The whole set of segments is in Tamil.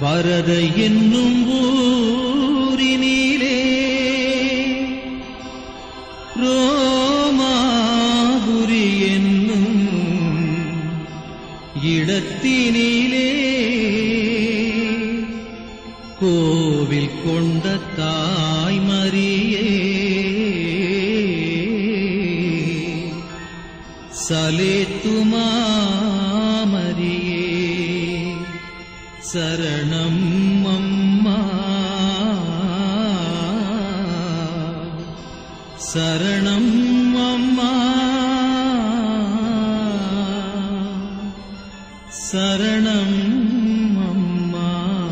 வரத என்னும் ஊரினிலே ரோமாபுரி என்னும் இடத்தினிலே கோவில் கொண்ட தாய்மரியே சலேத்துமாமரியே சரணம் அம்மா சரணம் அம்மா சரணம் அம்மா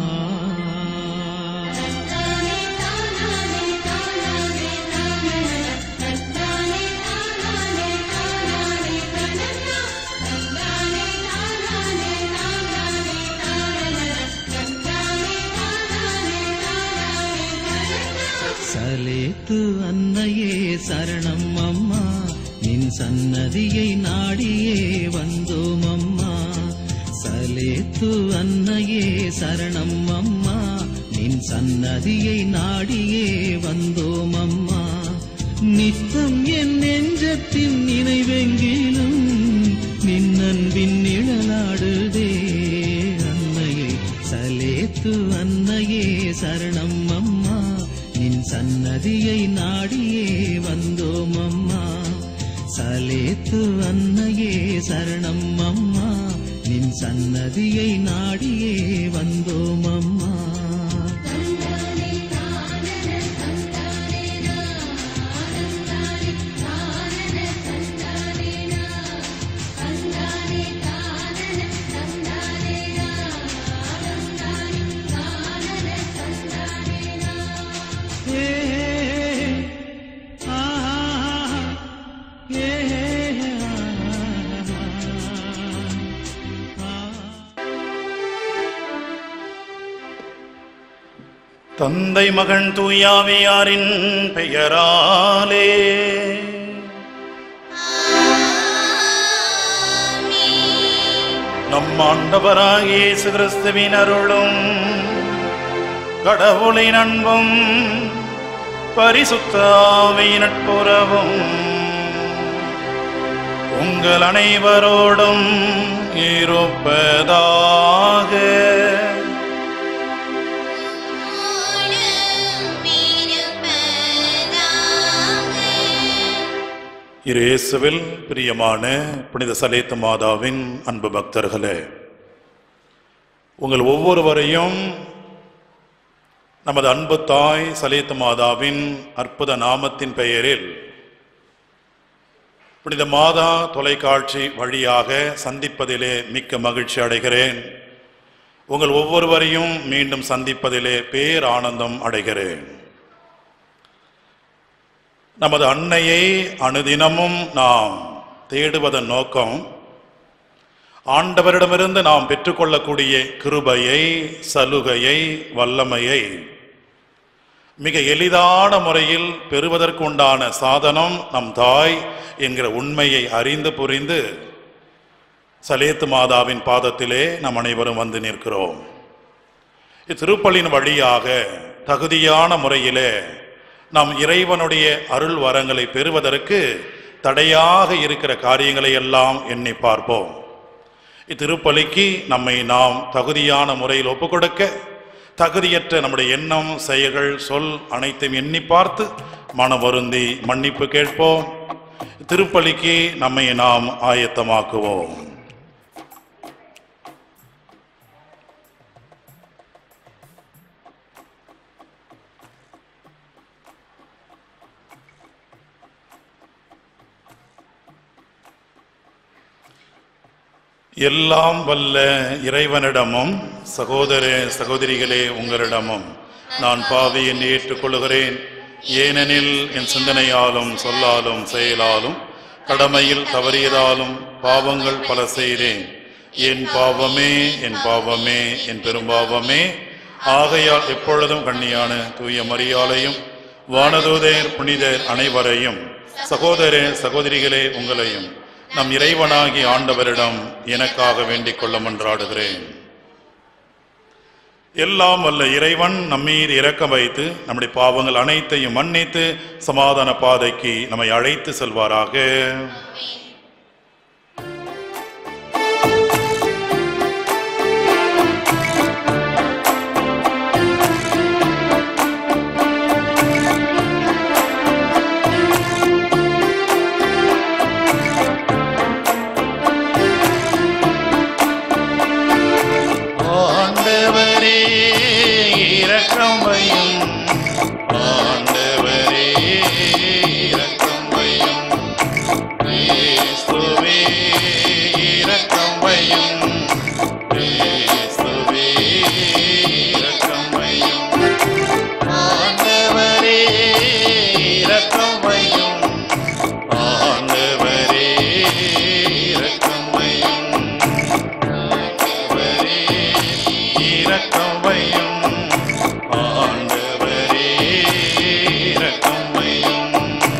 சலேத்து அன்னையே சரணம் அம்மா நின் சன்னதியை நாடியே வந்தோம் அம்மா சலேத்து அன்னையே சரணம் அம்மா நின் சன்னதியை நாடியே வந்தோம் அம்மா நித்தம் என் நெஞ்சத்தின் நினைவெங்கிலும் நின் அன்பின் நிழலாடுதே அன்னையே சலேத்து அன்னையே சரணம் அம்மா நின் சன்னதியை நாடியே வந்தோம் அம்மா சலேத்து அன்னையே சரணம் அம்மா நின் சன்னதியை நாடியே வந்தோம் அம்மா ஏ ஆ ஏ ஆ தந்தை மகன் தூயாவியாரின் பெயராலே நம் ஆண்டவராகிய இயேசு கிறிஸ்துவின் அருளும் கடவுளின் அன்பும் பரிசுத்தாவின் நட்புறவும் உங்கள் அனைவரோடும் இருப்பதாக இயேசுவில் பிரியமான புனித சலேத்து மாதாவின் அன்பு பக்தர்களே உங்கள் ஒவ்வொருவரையும் நமது அன்பு தாய் சலேத்து மாதாவின் அற்புத நாமத்தின் பெயரில் புனித மாதா தொலைக்காட்சி வழியாக சந்திப்பதிலே மிக்க மகிழ்ச்சி அடைகிறேன் உங்கள் ஒவ்வொருவரையும் மீண்டும் சந்திப்பதிலே பேர் ஆனந்தம் அடைகிறேன் நமது அன்னையை அனுதினமும் நாம் தேடுவதன் நோக்கம் ஆண்டவரிடமிருந்து நாம் பெற்றுக்கொள்ளக்கூடிய கிருபையை சலுகையை வல்லமையை மிக எளிதான முறையில் பெறுவதற்குண்டான சாதனம் நம் தாய் என்கிற உண்மையை அறிந்து புரிந்து சலேத்து மாதாவின் பாதத்திலே நம் அனைவரும் வந்து நிற்கிறோம் இத்திருப்பலின் வழியாக தகுதியான முறையிலே நாம் இறைவனுடைய அருள் வரங்களை பெறுவதற்கு தடையாக இருக்கிற காரியங்களை எல்லாம் எண்ணி பார்ப்போம் இத்திருப்பலிக்கு நம்மை நாம் தகுதியான முறையில் ஒப்புக்கொடுக்க தகுதியற்ற நம்முடைய எண்ணம் செயல்கள் சொல் அனைத்தையும் எண்ணி பார்த்து மன வருந்தி மன்னிப்பு கேட்போம் திருப்பலிக்கு நம்மை நாம் ஆயத்தமாக்குவோம் எல்லாம் வல்ல இறைவனிடமும் சகோதர சகோதரிகளே உங்களிடமும் நான் பாவியை ஏற்றுக்கொள்கிறேன் ஏனெனில் என் சிந்தனையாலும் சொல்லாலும் செயலாலும் கடமையில் தவறியதாலும் பாவங்கள் பல செய்தேன் என் பாவமே என் பாவமே என் பெரும்பாவமே ஆகையால் எப்பொழுதும் கண்ணியான தூய மரியாளையும் வானதூதர் புனிதர் அனைவரையும் சகோதர சகோதரிகளே உங்களையும் நம் இறைவனாகி ஆண்டவரிடம் எனக்காக வேண்டிக் கொள்ள மன்றாடுகிறேன் எல்லாம் வல்ல இறைவன் நம்மீது இரக்கம் வைத்து நம்முடைய பாவங்கள் அனைத்தையும் மன்னித்து சமாதான பாதைக்கு நம்மை அழைத்து செல்வாராக ஆண்டவரே இரக்கம் வையும் ஆண்டவரே இரக்கம் வையும் கிறிஸ்துவே இரக்கம் வையும் கிறிஸ்துவே இரக்கம் வையும் ஆண்டவரே இரக்கம் வையும் ஆண்டவரே இரக்கம் வையும் ஆண்டவரே இரக்கம் வையும் ஆண்டவரே இரக்கம் வையும்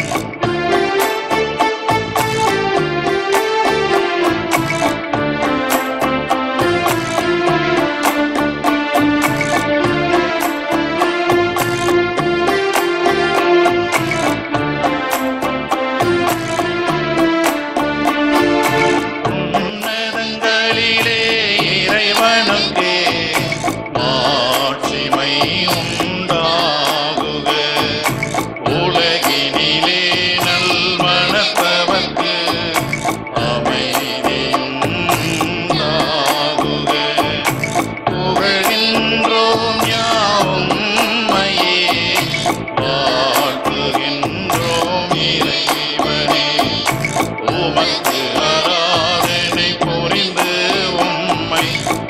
உன்னதங்களிலே இறைவனுக்கே மாட்சிமை உண்டாகுக உலகினிலே நல்மணத்தவர்க்கு அமைதியும் உண்டாகுக புகழ்கின்றோம் யாவும் உம்மையே வாழ்த்துகின்றோம் இறைவனே உமக்கு ஆராதனை புரிந்து உம்மை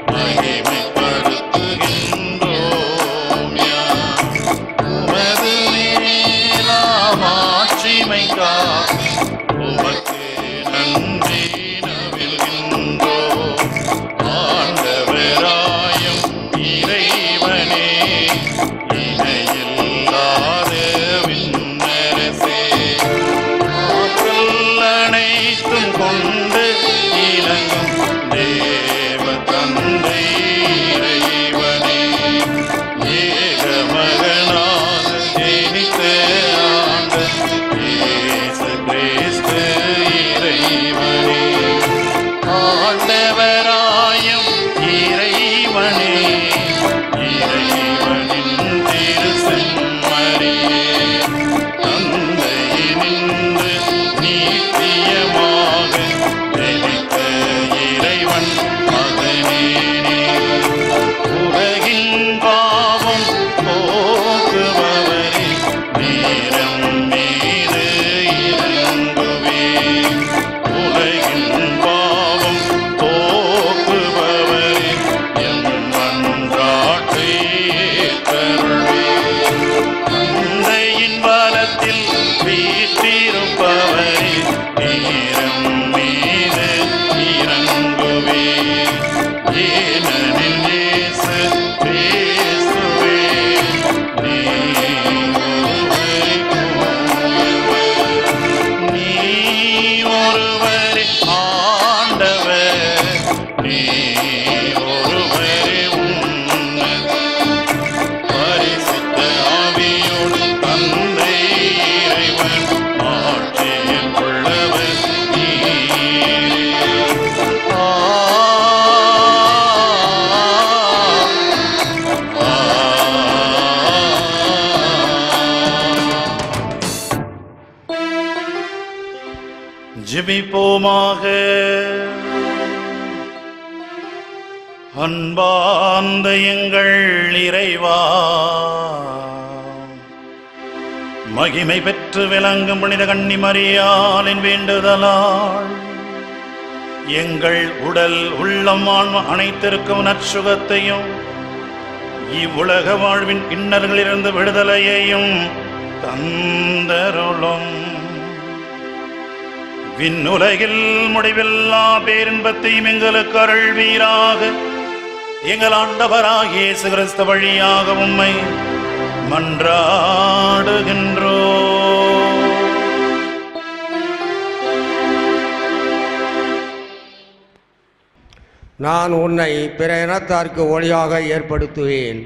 மகிமைப்படுத்துகின்றோம் யாம். உமது மேலாம் ஆட்சிமைக்காக உமக்கு நன்றி நவில்கின்றோம். ஆண்டவராயும் இறைவனே இணையில்லாத விண்ணரசே ஆற்றல் அனைத்தும் கொண்டு இலங்கும் தேவ தந்தை இறைவனே ஏக மகனாக ஜெனித்த ஆண்ட இயேசு கிறிஸ்து இறைவனே ஆண்டவராயும் இறைவனே இறைவனின் திரு செம்மறியே தந்தையினின்று நீத்தியமாக ஜெனித்த இறைவன் மகனேனே உலகின் பாவம் போக்குபவரே நேரம் மீது இறங்குவே உலகின் பாவம் போக்குபவரே எம் மன்றாட்டை ஏற்றருள்வே தந்தையின் பலத்தில் வீற்றிருப்பவரே நேரம் மீது இறங்குவே ஏனெனில் இயேசு கிறிஸ்துவே நீ ஒருவரே தூயவர். நீ ஒருவரே ஆண்டவர் நீ ஒருவரே உன்னதர் பரிசுத்த ஆவியோடு தந்தை இறைவன் ஆட்சியில் உள்ளவர் நீரே. ஆ, ஆ. ஜெபிப்போமாக அன்பார்ந்த எங்கள் இறைவா மகிமை பெற்று விளங்கும் புனித கன்னி மரியாளின் வேண்டுதலால் எங்கள் உடல் உள்ளம் ஆன்ம அனைத்திற்கும் நற்சுகத்தையும் இவ்வுலக வாழ்வின் இன்னர்களிலிருந்து விடுதலையையும் தந்தருளும் விண்ணுலகில் முடிவில்லா பேரின்பத்தையும் எங்களுக்கு அருள்வீராக எங்கள் ஆண்டவராக இயேசு கிறிஸ்து வழியாக உம்மை மன்றாடுகின்றோ நான் உன்னை பிற இனத்தார்க்கு ஒளியாக ஏற்படுத்துவேன்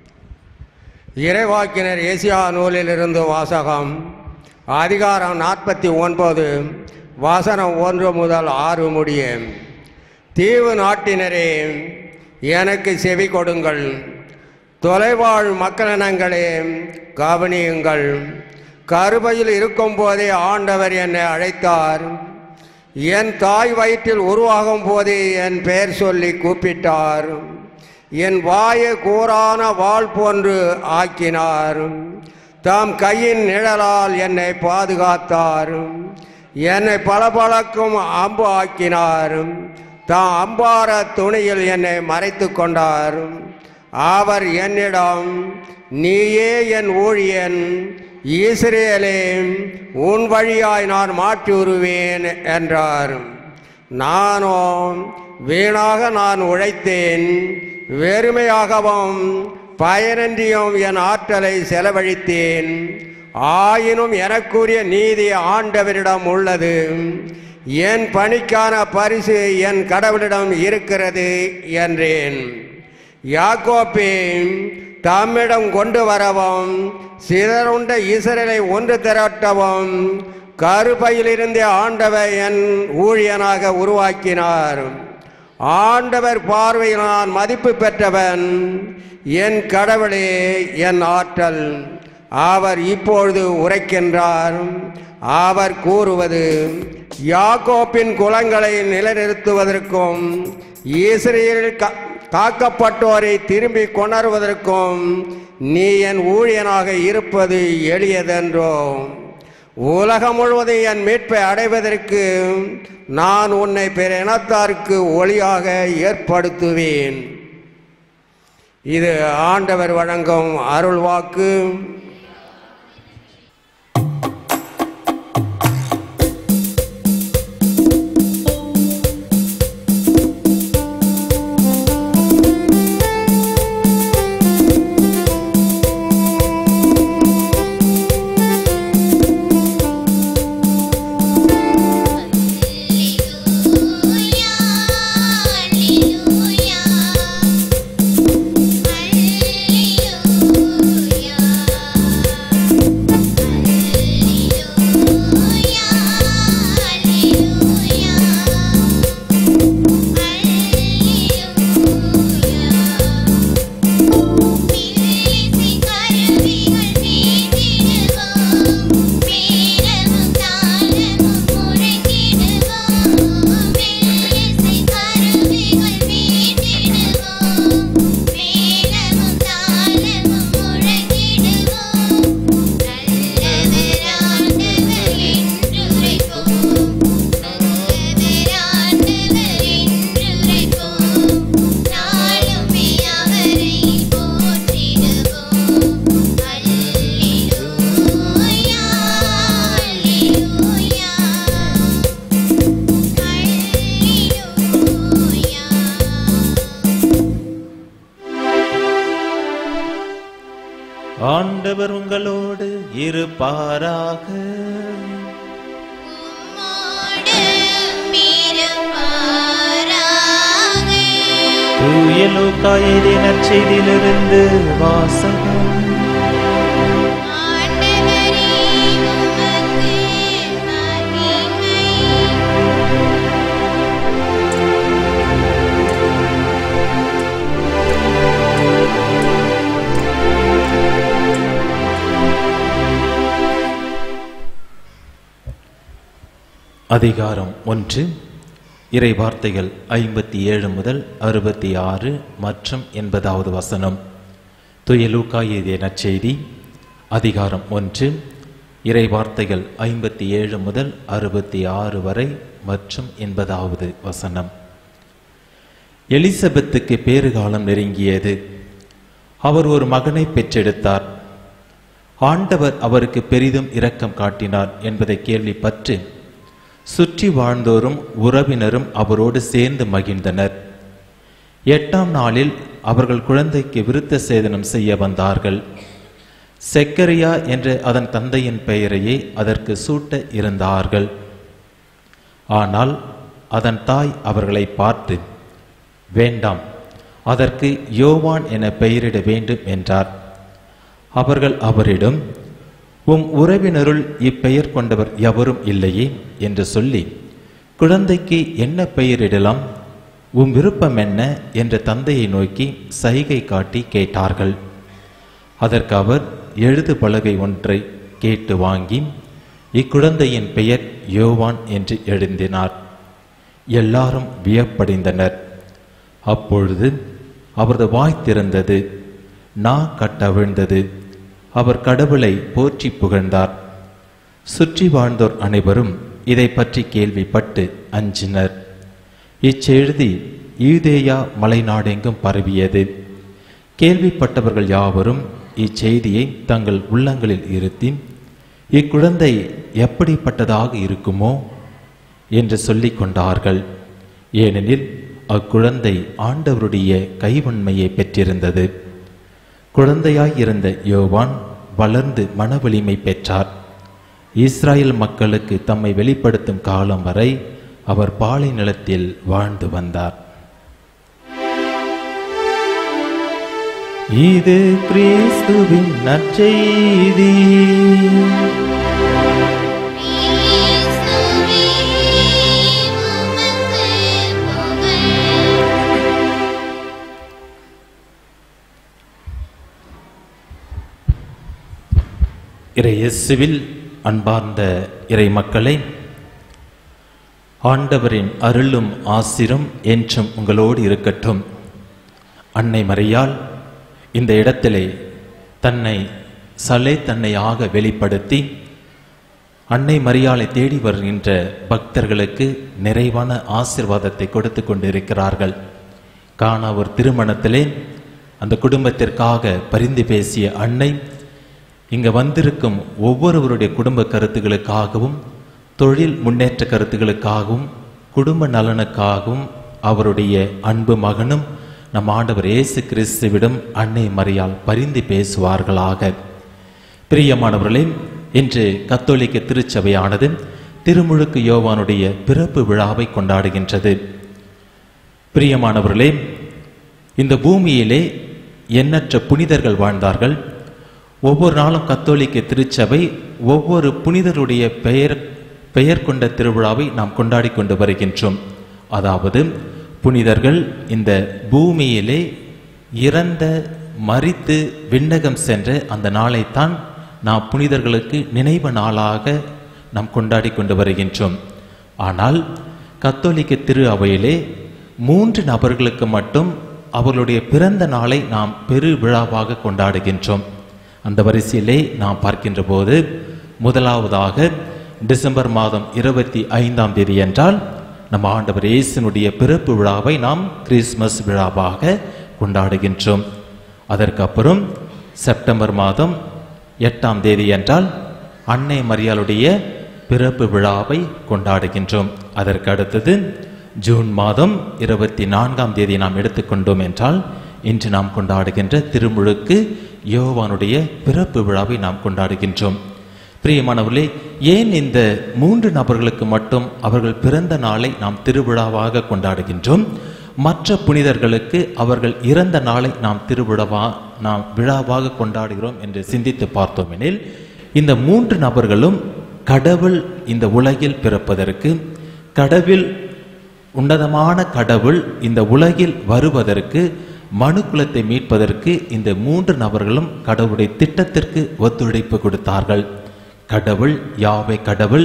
இறைவாக்கினர் ஏசியா நூலிலிருந்து வாசகம் அதிகாரம் நாற்பத்தி ஒன்பது வாசனம் ஒன்று முதல் ஆறு முடிய தீவு நாட்டினரே எனக்கு செவி கொடுங்கள் தொலைவாழ் மக்களினங்களே கவனியுங்கள் கருவையில் இருக்கும்போதே ஆண்டவர் என்னை அழைத்தார் என் தாய் வயிற்றில் உருவாகும் போதே என் பெயர் சொல்லி கூப்பிட்டார் என் வாயை கூரான வாள் போன்று ஆக்கினார் தாம் கையின் நிழலால் என்னை பாதுகாத்தார் என்னை பளபளக்கும் அம்பு ஆக்கினார் தாம் அம்பார துணியில் என்னை மறைத்து கொண்டார் அவர் என்னிடம் நீயே என் ஊழியன் ஈஸ்ரேலே உன் வழியாய் நான் மாற்றி வருவேன் என்றார் நானோ வீணாக நான் உழைத்தேன் வெறுமையாகவும் பயனின்றியும் என் ஆற்றலை செலவழித்தேன் ஆயினும் எனக்குரிய நீதி ஆண்டவரிடம் உள்ளது என் பணிக்கான பரிசு என் கடவுளிடம் இருக்கிறது என்றேன் யாக்கோப்பே தம்மிடம் கொண்டு வரவும் சிதறுண்ட இஸ்ரேலை ஒன்று திரட்டவும் கருப்பையிலிருந்தே ஆண்டவர் என் ஊழியனாக உருவாக்கினார் ஆண்டவர் பார்வையில் நான் மதிப்பு பெற்றவன் என் கடவுளே என் ஆற்றல் அவர் இப்பொழுது உரைக்கின்றார் அவர் கூறுவது யாக்கோப்பின் குலங்களை நிலைநிறுத்துவதற்கும் இஸ்ரேலில் கா- காக்கப்பட்டோரை திரும்பி கொணர்வதற்கும் நீ என் ஊழியனாக இருப்பது எளியதென்றோ உலகம் முழுவதும் என் மீட்பை அடைவதற்கு நான் உன்னை பிற இனத்தாருக்கு ஒளியாக ஏற்படுத்துவேன் இது ஆண்டவர் வழங்கும் அருள் வாக்கு Alleluia, alleluia, alleluia, alleluia, alleluia. மீசி கருவிகள் மீட்டிடுவோம் மேலமும் தாளமும் முழங்கிடுவோம் மீசி கருவிகள் மீட்டிடுவோம் மேலமும் தாளமும் முழங்கிடுவோம் நல்லவர் ஆண்டவர் என்றுரைப்போம் நல்லவர் ஆண்டவர் என்றுரைப்போம் நாளுமே அவரை போற்றிடுவோம் அல்லேலூயா அல்லேலூயா அல்லேலூயா ஆண்டவர் உங்களோடு இருப்பாராக உம்மோடு இருப்பாராக. தூய லூக்கா எழுதிய நற்செய்தியிலிருந்து வாசகம் ஆண்டவரே உமக்கு மகிமை. அதிகாரம் ஒன்று இறை வார்த்தைகள் ஐம்பத்தி ஏழு முதல் அறுபத்தி ஆறு மற்றும் எண்பதாவது வசனம் துய லூக்கா எழுதிய நற்செய்தி அதிகாரம் ஒன்று இறை வார்த்தைகள் ஐம்பத்தி ஏழு முதல் அறுபத்தி ஆறு வரை மற்றும் எண்பதாவது வசனம் எலிசபெத்துக்கு பேறுகாலம் நெருங்கியது அவர் ஒரு மகனை பெற்றெடுத்தார் ஆண்டவர் அவருக்கு பெரிதும் இரக்கம் காட்டினார் என்பதை கேள்விப்பட்டு சுற்றி வாழ்ந்தோரும் உறவினரும் அவரோடு சேர்ந்து மகிழ்ந்தனர் எட்டாம் நாளில் அவர்கள் குழந்தைக்கு விருத்த சேதனம் செய்ய வந்தார்கள் செக்கரியா என்ற அதன் தந்தையின் பெயரையே அதற்கு சூட்ட இருந்தார்கள் ஆனால் அதன் தாய் அவர்களை பார்த்து வேண்டாம் அதற்கு யோவான் என பெயரிட வேண்டும் என்றார் அவர்கள் அவரிடம் உம் உறவினருள் இப்பெயர் கொண்டவர் எவரும் இல்லையே என்று சொல்லி குழந்தைக்கு என்ன பெயரிடலாம் உம் விருப்பம் என்ன என்ற தந்தையை நோக்கி சைகை காட்டி கேட்டார்கள் அதற்கு அவர் எழுது பலகை ஒன்றை கேட்டு வாங்கி இக்குழந்தையின் பெயர் யோவான் என்று எழுதினார் எல்லாரும் வியப்படைந்தனர் அப்பொழுது அவரது வாய் திறந்தது நா கட்டவிழ்ந்தது அவர் கடவுளை போற்றி புகழ்ந்தார் சுற்றி வாழ்ந்தோர் அனைவரும் இதை பற்றி கேள்விப்பட்டு அஞ்சினர் இச்செய்தி யூதேயா மலைநாடெங்கும் பரவியது கேள்விப்பட்டவர்கள் யாவரும் இச்செய்தியை தங்கள் உள்ளங்களில் இருத்தி இக்குழந்தை எப்படிப்பட்டதாக இருக்குமோ என்று சொல்லிக் கொண்டார்கள் ஏனெனில் அக்குழந்தை ஆண்டவருடைய கைவன்மையை பெற்றிருந்தது குழந்தையாய் இருந்த யோவான் வளர்ந்து மனவலிமை பெற்றார் இஸ்ராயேல் மக்களுக்கு தம்மை வெளிப்படுத்தும் காலம் வரை அவர் பாலை நிலத்தில் வாழ்ந்து வந்தார் இது கிறிஸ்துவின் நற்செய்தி இயேசுவே உமக்கு புகழ் இறை இயேசுவில் அன்பார்ந்த இறை மக்களை ஆண்டவரின் அருளும் ஆசிரும் என்றும் உங்களோடு இருக்கட்டும் அன்னை மரியாள் இந்த இடத்திலே தன்னை சலே தன்னையாக வெளிப்படுத்தி அன்னை மரியாளை தேடி வருகின்ற பக்தர்களுக்கு நிறைவான ஆசிர்வாதத்தை கொடுத்து கொண்டிருக்கிறார்கள் காண ஒரு திருமணத்திலே அந்த குடும்பத்திற்காக பரிந்து பேசிய அன்னை இங்கு வந்திருக்கும் ஒவ்வொருவருடைய குடும்ப கருத்துகளுக்காகவும் தொழில் முன்னேற்ற கருத்துகளுக்காகவும் குடும்ப நலனுக்காகவும் அவருடைய அன்பு மகனும் நம் ஆண்டவர் இயேசு கிறிஸ்துவிடம் அன்னை மரியாள் பரிந்து பேசுவார்களாக பிரியமானவர்களே இன்று கத்தோலிக்க திருச்சபையானது திருமுழுக்கு யோவானுடைய பிறப்பு விழாவை கொண்டாடுகின்றது பிரியமானவர்களே இந்த பூமியிலே எண்ணற்ற புனிதர்கள் வாழ்ந்தார்கள் ஒவ்வொரு நாளும் கத்தோலிக்க திருச்சபை ஒவ்வொரு புனிதருடைய பெயர் பெயர் கொண்ட திருவிழாவை நாம் கொண்டாடி கொண்டு வருகின்றோம் அதாவது புனிதர்கள் இந்த பூமியிலே இறந்த மரித்து விண்ணகம் சென்ற அந்த நாளைத்தான் நாம் புனிதர்களுக்கு நினைவு நாளாக நாம் கொண்டாடி கொண்டு வருகின்றோம் ஆனால் கத்தோலிக்க திரு அவையிலே மூன்று நபர்களுக்கு மட்டும் அவர்களுடைய பிறந்த நாளை நாம் பெரு விழாவாக கொண்டாடுகின்றோம் அந்த வரிசையிலே நாம் பார்க்கின்ற போது முதலாவதாக டிசம்பர் மாதம் இருபத்தி ஐந்தாம் தேதி என்றால் நம்ம ஆண்டவர் இயேசுனுடைய பிறப்பு விழாவை நாம் கிறிஸ்மஸ் விழாவாக கொண்டாடுகின்றோம் அதற்கு அப்புறம் செப்டம்பர் மாதம் எட்டாம் தேதி என்றால் அன்னை மரியாளுடைய பிறப்பு விழாவை கொண்டாடுகின்றோம் அதற்கு அடுத்தது ஜூன் மாதம் இருபத்தி நான்காம் தேதி நாம் எடுத்துக்கொண்டோம் என்றால் இன்று நாம் கொண்டாடுகின்ற திருமுழுக்கு யோவானுடைய பிறப்பு விழாவை நாம் கொண்டாடுகின்றோம் பிரியமானவர்களே ஏன் இந்த மூன்று நபர்களுக்கு மட்டும் அவர்கள் பிறந்த நாளை நாம் திருவிழாவாக கொண்டாடுகின்றோம் மற்ற புனிதர்களுக்கு அவர்கள் இறந்த நாளை நாம் திருவிழாவா நாம் விழாவாக கொண்டாடுகிறோம் என்று சிந்தித்து பார்த்தோம் எனில் இந்த மூன்று நபர்களும் கடவுள் இந்த உலகில் பிறப்பதற்கு கடவுள் உன்னதமான கடவுள் இந்த உலகில் வருவதற்கு மனுக்குலத்தை மீட்பதற்கு இந்த மூன்று நபர்களும் கடவுளுடைய திட்டத்திற்கு ஒத்துழைப்பு கொடுத்தார்கள் கடவுள் யாவை கடவுள்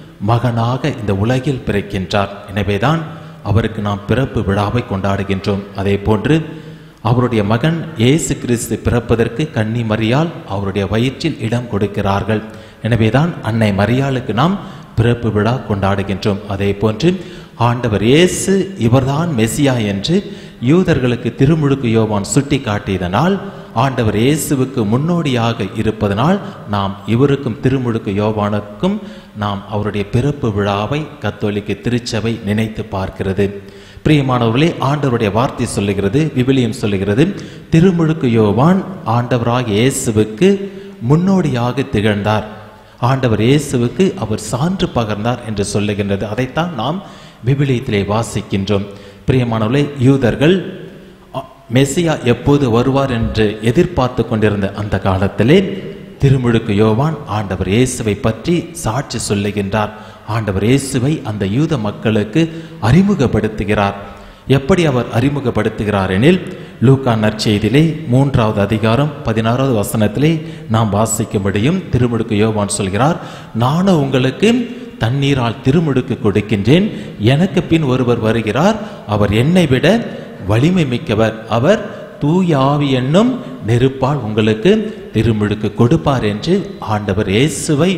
மகனாக இந்த உலகில் பிறக்கின்றார் எனவேதான் அவருக்கு நாம் பிறப்பு விழாவை கொண்டாடுகின்றோம் அதே போன்று அவருடைய மகன் இயேசு கிறிஸ்து பிறப்பதற்கு கன்னி மரியாள் அவருடைய வயிற்றில் இடம் கொடுக்கிறார்கள் எனவேதான் அன்னை மரியாளுக்கு நாம் பிறப்பு விழா கொண்டாடுகின்றோம் அதே போன்று ஆண்டவர் இயேசு இவர்தான் மெசியா என்று யூதர்களுக்கு திருமுழுக்கு யோவான் சுட்டி காட்டியதனால் ஆண்டவர் இயேசுவுக்கு முன்னோடியாக இருப்பதனால் நாம் இவருக்கும் திருமுழுக்கு யோவானுக்கும் நாம் அவருடைய பிறப்பு விழாவை கத்தோலிக்க திருச்சபை நினைத்து பார்க்கிறது பிரியமானவர்களே ஆண்டவருடைய வார்த்தை சொல்லுகிறது விவிலியம் சொல்லுகிறது திருமுழுக்கு யோவான் ஆண்டவராக இயேசுவுக்கு முன்னோடியாக திகழ்ந்தார் ஆண்டவர் இயேசுவுக்கு அவர் சான்று பகர்ந்தார் என்று சொல்லுகின்றது அதைத்தான் நாம் விவிலியத்திலே வாசிக்கின்றோம் பிரியமானவர்களே யூதர்கள் அ- மெசியா எப்போது வருவார் என்று எதிர்பார்த்து கொண்டிருந்த அந்த காலத்திலே திருமுழுக்கு யோவான் ஆண்டவர் இயேசுவை பற்றி சாட்சி சொல்லுகின்றார் ஆண்டவர் இயேசுவை அந்த யூத மக்களுக்கு அறிமுகப்படுத்துகிறார் எப்படி அவர் அறிமுகப்படுத்துகிறார் எனில் லூக்கா நற்செய்தியிலே மூன்றாவது அதிகாரம் பதினாறாவது வசனத்திலே நாம் வாசிக்க முடியும் திருமுழுக்கு யோவான் சொல்கிறார் நானும் உங்களுக்கு தண்ணீரால் திருமுழுக்கு கொடுக்கின்றேன் எனக்கு பின் ஒருவர் வருகிறார் அவர் என்னை விட வலிமை மிக்கவர் அவர் தூய ஆவி என்னும் நெருப்பால் உங்களுக்கு திருமுழுக்கு கொடுப்பார் என்று ஆண்டவர் இயேசுவை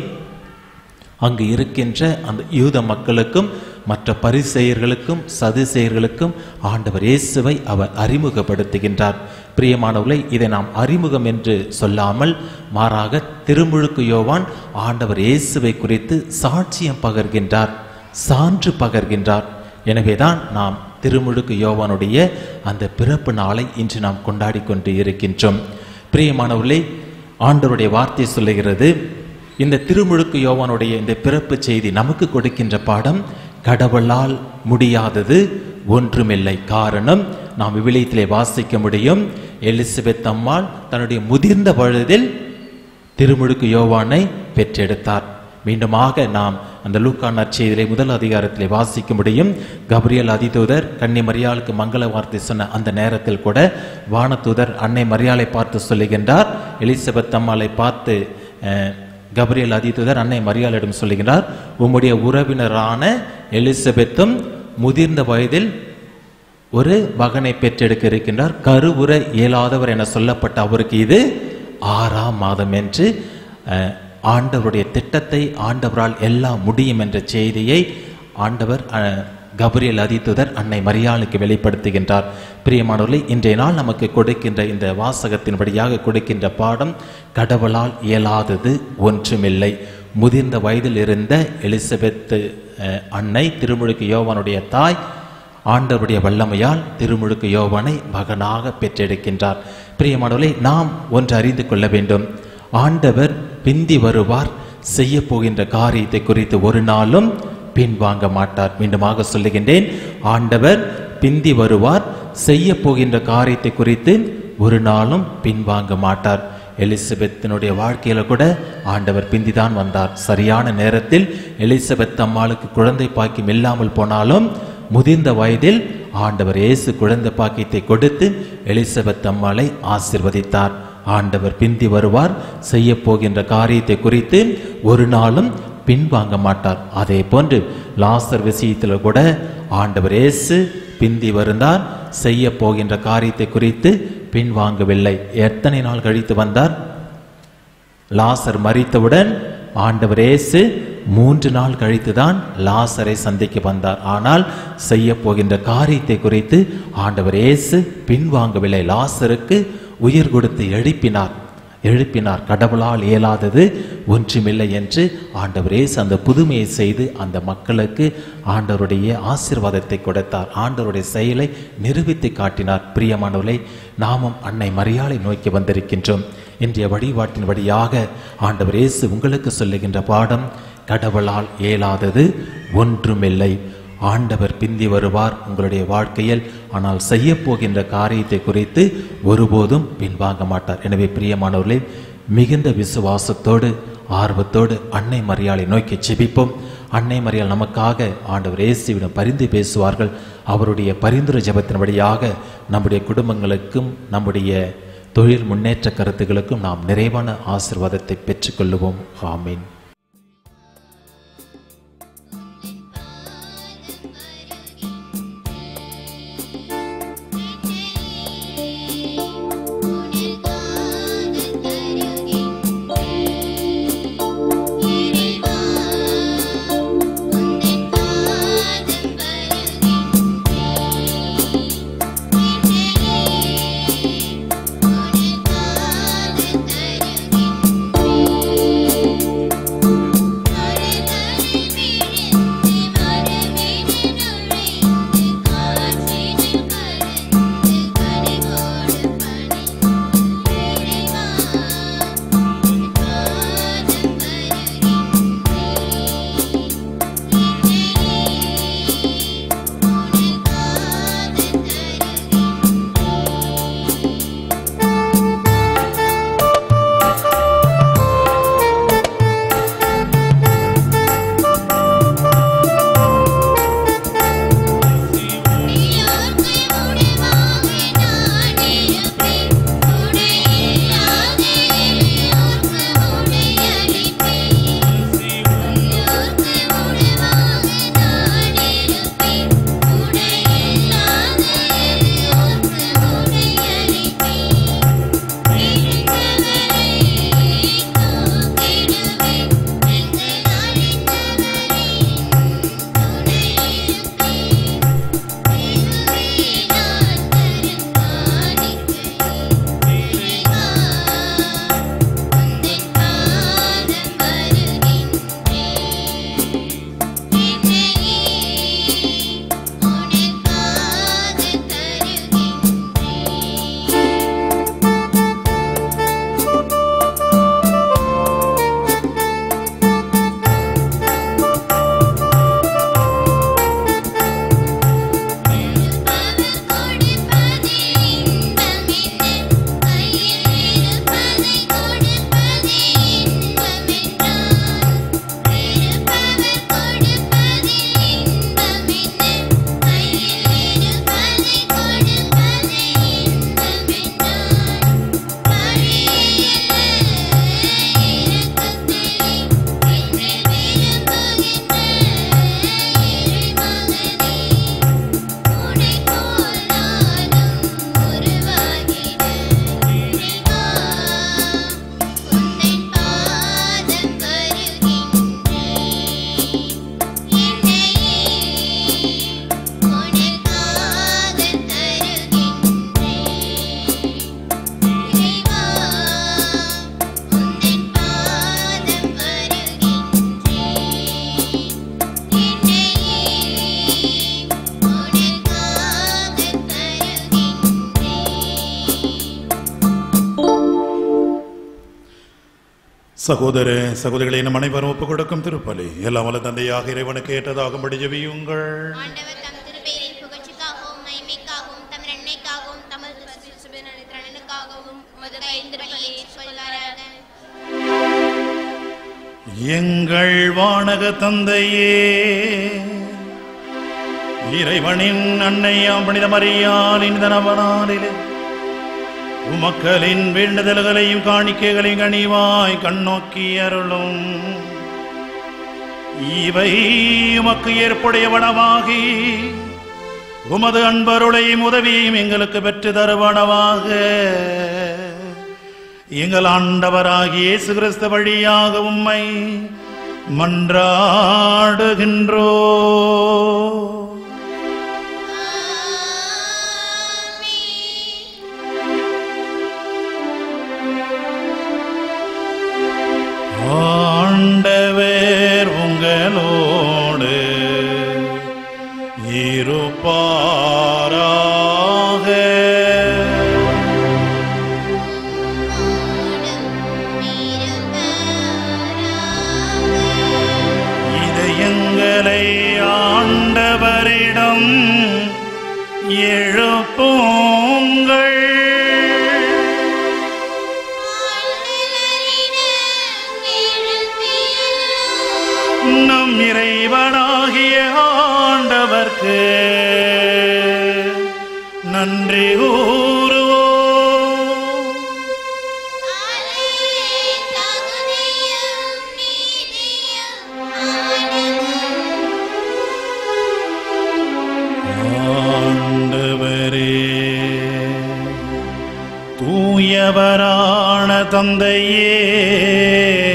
அங்கு இருக்கின்ற அந்த யூத மக்களுக்கும் மற்ற பரிசெயர்களுக்கும் சதுசெயர்களுக்கும் ஆண்டவர் இயேசுவை அவர் அறிமுகப்படுத்துகின்றார் பிரியமானவர்களே இதை நாம் அறிமுகம் என்று சொல்லாமல் மாறாக திருமுழுக்கு யோவான் ஆண்டவர் இயேசுவை குறித்து சாட்சியம் பகர்கின்றார் சான்று பகர்கின்றார் எனவேதான் நாம் திருமுழுக்கு யோவானுடைய அந்த பிறப்பு நாளை இன்று நாம் கொண்டாடி கொண்டு இருக்கின்றோம் பிரியமானவர்களே ஆண்டவருடைய வார்த்தை சொல்லுகிறது இந்த திருமுழுக்கு யோவானுடைய இந்த பிறப்பு செய்தி நமக்கு கொடுக்கின்ற பாடம் கடவுளால் முடியாதது ஒன்றுமில்லை காரணம் நாம் விவிலியத்திலே வாசிக்க முடியும் எலிசபெத் அம்மாள் தன்னுடைய முதிர்ந்த வயதில் திருமுழுக்கு யோவானை பெற்றெடுத்தார் மீண்டுமாக நாம் அந்த லூக்கா நற்செய்தியிலே முதல் அதிகாரத்திலே வாசிக்க முடியும் கப்ரியல் அதிதூதர் கன்னி மரியாளுக்கு மங்கள வார்த்தை சொன்ன அந்த நேரத்தில் கூட வானதூதர் அன்னை மரியாளை பார்த்து சொல்லுகின்றார் எலிசபெத் அம்மாளை பார்த்து அஹ், கப்ரியல் அதிதூதர் அன்னை மரியாளிடம் சொல்லுகின்றார் உம்முடைய உறவினரான எலிசபெத்தும் முதிர்ந்த வயதில் ஒரு மகனை பெற்றெடுக்க இருக்கின்றார் கருவுற இயலாதவர் என சொல்லப்பட்ட அவருக்கு இது ஆறாம் மாதம் என்று அஹ், ஆண்டவருடைய திட்டத்தை ஆண்டவரால் எல்லாம் முடியும் என்ற செய்தியை ஆண்டவர் அஹ், கபிரியல் அதிதுதர் அன்னை மரியாளுக்கு வெளிப்படுத்துகின்றார் பிரியமானவர்களே இன்றைய நாள் நமக்கு கொடுக்கின்ற இந்த வாசகத்தின்படியாக கொடுக்கின்ற பாடம் கடவுளால் இயலாதது ஒன்றுமில்லை முதிர்ந்த வயதில் இருந்த எலிசபெத் அஹ், அன்னை திருமுழுக்கு யோவானுடைய தாய் ஆண்டவருடைய வல்லமையால் திருமுழுக்கு யோவானை மகனாக பெற்றெடுக்கின்றார் பிரியமானவர்களே நாம் ஒன்று அறிந்து கொள்ள வேண்டும் ஆண்டவர் பிந்தி வருவார் செய்ய போகின்ற காரியத்தை குறித்து ஒரு நாளும் பின்வாங்க மாட்டார் மீண்டுமாக சொல்லுகின்றேன் ஆண்டவர் பிந்தி வருவார் செய்ய போகின்ற காரியத்தை குறித்து ஒரு நாளும் பின்வாங்க மாட்டார் எலிசபெத்தினுடைய வாழ்க்கையில கூட ஆண்டவர் பிந்திதான் வந்தார் சரியான நேரத்தில் எலிசபெத் அம்மாளுக்கு குழந்தை பாக்கியம் இல்லாமல் போனாலும் முதிர்ந்த வயதில் ஆண்டவர் இயேசு குழந்தை பாக்கியத்தை கொடுத்து எலிசபெத் அம்மாளை ஆசிர்வதித்தார் ஆண்டவர் பிந்தி வருவார் செய்ய போகின்ற காரியத்தை குறித்து ஒரு நாளும் பின்வாங்க மாட்டார் அதே போன்று லாசர் விஷயத்தில் கூட ஆண்டவர் இயேசு பிந்தி வருந்தார் செய்ய போகின்ற காரியத்தை குறித்து பின்வாங்கவில்லை எத்தனை நாள் கழித்து வந்தார் லாசர் மறித்தவுடன் ஆண்டவர் இயேசு மூன்று நாள் கழித்துதான் லாசரை சந்திக்க வந்தார் ஆனால் செய்ய போகின்ற காரியத்தை குறித்து ஆண்டவர் இயேசு பின்வாங்கவில்லை லாசருக்கு உயிர் கொடுத்து எழுப்பினார் எழுப்பினார் கடவுளால் இயலாதது ஒன்றுமில்லை என்று ஆண்டவர் இயேசு அந்த புதுமையை செய்து அந்த மக்களுக்கு ஆண்டவருடைய ஆசீர்வாதத்தை கொடுத்தார் ஆண்டவருடைய செயலை நிரூபித்து காட்டினார் பிரியமானவர்களே நாமும் அன்னை மரியாளை நோக்கி வந்திருக்கின்றோம் இன்றைய வழிபாட்டின் வழியாக ஆண்டவர் இயேசு உங்களுக்கு சொல்லுகின்ற பாடம் கடவுளால் இயலாதது ஒன்றுமில்லை ஆண்டவர் பிந்தி வருவார் உங்களுடைய வாழ்க்கையில் ஆனால் செய்ய போகின்ற காரியத்தை குறித்து ஒருபோதும் பின்வாங்க மாட்டார் எனவே பிரியமானவர்களே மிகுந்த விசுவாசத்தோடு ஆர்வத்தோடு அன்னை மரியாளை நோக்கி செபிப்போம் அன்னை மரியாள் நமக்காக ஆண்டவர் இயேசுவிடம் பரிந்து பேசுவார்கள் அவருடைய பரிந்துரை ஜெபத்தின்படியாக நம்முடைய குடும்பங்களுக்கும் நம்முடைய தொழில் முன்னேற்ற கருத்துகளுக்கும் நாம் நிறைவான ஆசிர்வாதத்தை பெற்றுக்கொள்ளுவோம் ஆமீன் Thank you. சகோதர சகோதரிகளை நம் அனைவரும் ஒப்புக் கொடுக்கும் திருப்பலி எல்லாம் வல்ல தந்தையாக இறைவனுக்கு ஏற்றதாகும்படி ஜெபியுங்கள் ஆண்டவர் தம் திருப்பெயரின் புகழ்ச்சிக்காகவும் மகிமைக்காகவும் தம் நன்மைக்காகவும் தமது நலனுக்காகவும் உமது கைந்திருப்பலியை சொல்வாராக எங்கள் வானக தந்தையே இறைவனின் அன்னையாம் புனித மரியாளின் தனவனாலிலே உமக்களின் வேண்டுதல்களையும் காணிக்கைகளையும் கனிவாய் கண்ணோக்கி அருளும் இவை உமக்கு ஏற்புடையவனவாகி உமது அன்பருளையும் உதவியையும் எங்களுக்கு பெற்று தருவனவாக எங்கள் ஆண்டவராகிய இயேசு கிறிஸ்து வழியாக உம்மை மன்றாடுகின்றோ ஆண்டவர் உங்களோடு இருப்பாராக இதயங்களை ஆண்டவரிடம் எழுப்புங்கள் நம் இறைவனாகிய ஆண்டவர்க்கு நன்றி கூறுவோம் ஆண்டவரே தூயவரான தந்தையே